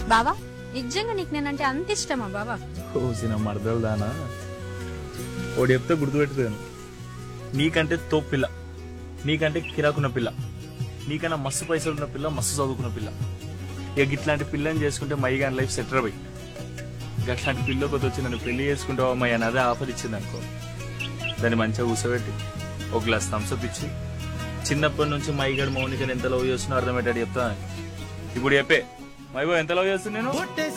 బావా నిజంగా నీకు నేనంటే అంత ఇష్టమా బావా కోసిన మరదలు దానా ఓడి చెప్తే గుర్తుపెట్టుతాను నీకంటే తోపు పిల్ల నీకంటే కిరాకున్న పిల్ల నీకన్నా మస్తు పైసలు ఉన్న పిల్ల మస్తు చదువుకున్న పిల్ల ఇక ఇట్లాంటి పిల్లని చేసుకుంటే మై గాని లైఫ్ సెటర్ అయ్యి అట్లాంటి పిల్ల కొద్ది వచ్చి నన్ను పెళ్లి చేసుకుంటావా మై అని అదే ఆఫర్ ఇచ్చింది అనుకో దాన్ని మంచిగా కూర్చోబెట్టి ఒక గ్లాస్ థమ్స్అప్ ఇచ్చి చిన్నప్పటి నుంచి మైగడ్ మౌనికని ఎంత లవ్ చేస్తున్నా అర్థమయ్యేటట్టు చెప్తా ఇప్పుడు చెప్పే మైగో ఎంత లవ్ చేస్తుంది నేను